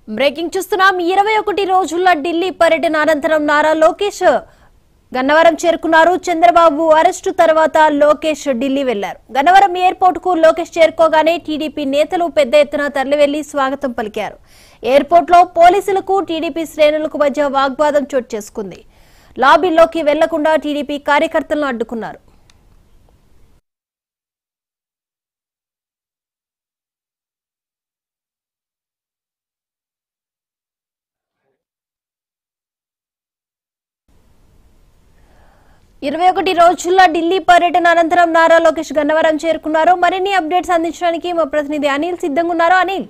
breaking చూస్తున్నాం ఇరవై ఒకటి రోజుల ఢిల్లీ పర్యటన అనంతరం నారా లోకేష్ గన్నవరం చేరుకున్నారు చంద్రబాబు అరెస్టు తర్వాత లోకేష్ ఢిల్లీ వెళ్లారు గన్నవరం ఎయిర్పోర్ట్ కు లోకేష్ చేరుకోగానే టీడీపీ నేతలు పెద్ద ఎత్తున తరలివెళ్లి స్వాగతం పలికారు ఎయిర్పోర్ట్ లో పోలీసులకు టీడీపీ శ్రేణులకు మధ్య వాగ్వాదం చోటు చేసుకుంది లాబీలోకి వెళ్లకుండా టీడీపీ కార్యకర్తలను అడ్డుకున్నారు ఇరవై ఒకటి రోజుల ఢిల్లీ పర్యటన అనంతరం నారా లోకేష్ గన్నవరం చేరుకున్నారు మరిన్ని అప్డేట్స్ అందించడానికి మా ప్రతినిధి అనిల్ సిద్ధంగా ఉన్నారు అనిల్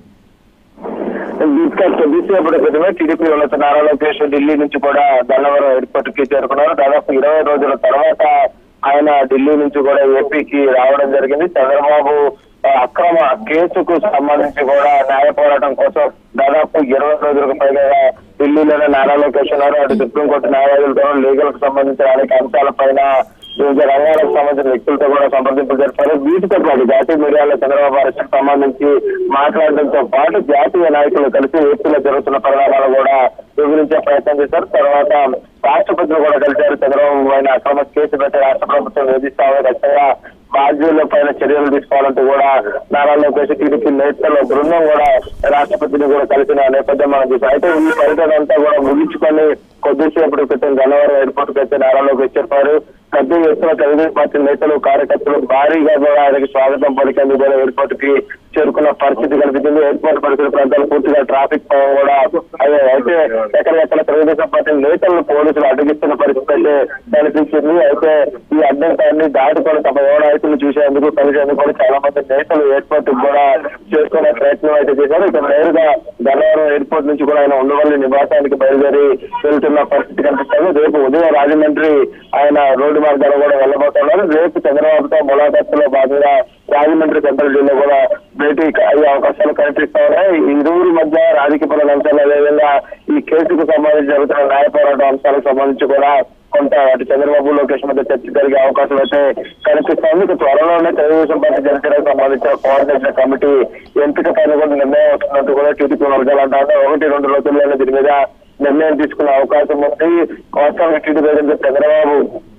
దీపికా కొద్దిసేపటి క్రితమే టీడీపీ ఉన్నత నారా లోకేష్ ఢిల్లీ నుంచి కూడా గన్నవరం ఎయిర్పోర్ట్ కి చేరుకున్నారు దాదాపు ఇరవై రోజుల తర్వాత ఆయన ఢిల్లీ నుంచి కూడా ఏపీకి రావడం జరిగింది చంద్రబాబు ఆ, అక్రమ కేసుకు సంబంధించి కూడా న్యాయ పోరాటం కోసం దాదాపు ఇరవై రోజులకు పైగా ఢిల్లీలోనే నారా లోకేష్ ఉన్నారు అటు సుప్రీంకోర్టు న్యాయవాదులతో లీగల్ కు సంబంధించిన అనేక అంశాలపైన వివిధ రంగాలకు సంబంధించిన వ్యక్తులతో కూడా సంప్రదింపులు జరిపారు వీటితో పాటు జాతీయ మీడియాలో చంద్రబాబు అరెస్ట్ సంబంధించి మాట్లాడడంతో పాటు జాతీయ నాయకులు కలిసి ఏపీలో జరుగుతున్న పరిణామాలు కూడా వివరించే ప్రయత్నం చేశారు తర్వాత రాష్ట్రపతిని కూడా కలిశారు చంద్రబాబు పైన అక్రమ కేసు పెట్టి రాష్ట్ర ప్రభుత్వం వేధిస్తామని ఖచ్చితంగా బాధ్యుల పైన చర్యలు తీసుకోవాలంటూ కూడా నారా లోకేష్ టీడీపీ నేతల బృందం కూడా రాష్ట్రపతిని కూడా కలిసిన నేపథ్యం మనం చూసాం అయితే ఈ పర్యటన అంతా కూడా ముగించుకొని కొద్దిసేపటి క్రితం గన్నవరం ఎయిర్పోర్ట్ కి అయితే నారా లోకేష్ చెప్పారు పెద్ద ఎత్తున తెలుగుదేశం పార్టీ నేతలు కార్యకర్తలు భారీగా కూడా ఆయనకి స్వాగతం పలికేందుకు కూడా ఎయిర్పోర్ట్ కి చేరుకున్న పరిస్థితి కనిపించింది ఎయిర్పోర్ట్ పరిసర ప్రాంతాలు పూర్తిగా ట్రాఫిక్ పవర్ కూడా అయ్యాయి అయితే ఎక్కడెక్కడ తెలుగుదేశం పార్టీ నేతలను పోలీసులు అడ్డగిస్తున్న పరిస్థితి అయితే కనిపించింది అయితే ఈ అడ్డంకాన్ని దాటుకొని తమ యువ నాయకులు చూసేందుకు కలిసేందుకు కూడా చాలా మంది నేతలు ఎయిర్పోర్ట్ కూడా చేసుకునే ప్రయత్నం అయితే చేశారు ఇక నేరుగా గన్నవరం ఎయిర్పోర్ట్ నుంచి కూడా ఆయన ఉండవల్లి నివాసానికి బయలుదేరి వెళ్తున్న పరిస్థితి కనిపిస్తుంది రేపు ఉదయం రాజమండ్రి ఆయన రోడ్డు మార్గాలు కూడా వెళ్ళబోతున్నారు రేపు చంద్రబాబుతో ములాఖత్తులో భాగంగా రాజమండ్రి సెంట్రల్ జైల్లో కూడా భేటీ అయ్యే అవకాశాలు కనిపిస్తా ఉన్నాయి ఈ ఇరువురి మధ్య రాజకీయపరమైన అంశాలు అదేవిధంగా ఈ కేసుకు సంబంధించి జరుగుతున్న న్యాయ పోరాటం అంశాలకు సంబంధించి కూడా కొంత అటు చంద్రబాబు లోకేష్ మధ్య చర్చ జరిగే అవకాశం అయితే కనిపిస్తోంది ఇక త్వరలోనే తెలుగుదేశం పార్టీ జనసేనకు సంబంధించిన కోఆర్డినేషన్ కమిటీ ఎంపిక పైన కూడా నిర్ణయం వస్తున్నట్టు కూడా టీడీపీ వర్గాలు అంటారు ఒకటి రెండు రోజుల్లోనే దీని మీద నిర్ణయం తీసుకునే అవకాశం ఉంది వాస్తవానికి టీడీపీ ఏజెంట్ చంద్రబాబు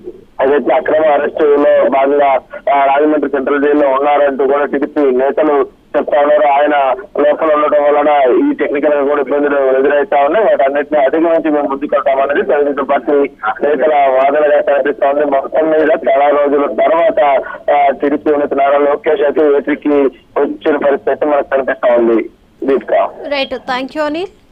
అదైతే అక్రమ అరెస్టులో భాగంగా ఆ, రాజమండ్రి సెంట్రల్ జైల్లో ఉన్నారంటూ కూడా టీడీపీ నేతలు చెప్తా ఉన్నారు ఆయన లోపల ఉండటం వలన ఈ టెక్నికల్ గా కూడా ఇబ్బందులు ఎదురవుతా ఉన్నాయి వాటి అన్నింటినీ అధిగమించి మేము ముందుకెళ్తామనేది తెలుగుదేశం పార్టీ నేతల వాదనగా కనిపిస్తా ఉంది మొత్తం మీద చాలా రోజుల తర్వాత ఆ, టీడీపీ ఉన్నత నారా లోకేష్ అయితే ఏపీకి వచ్చిన పరిస్థితి మనకు కనిపిస్తా ఉంది Deepika right thank you Anil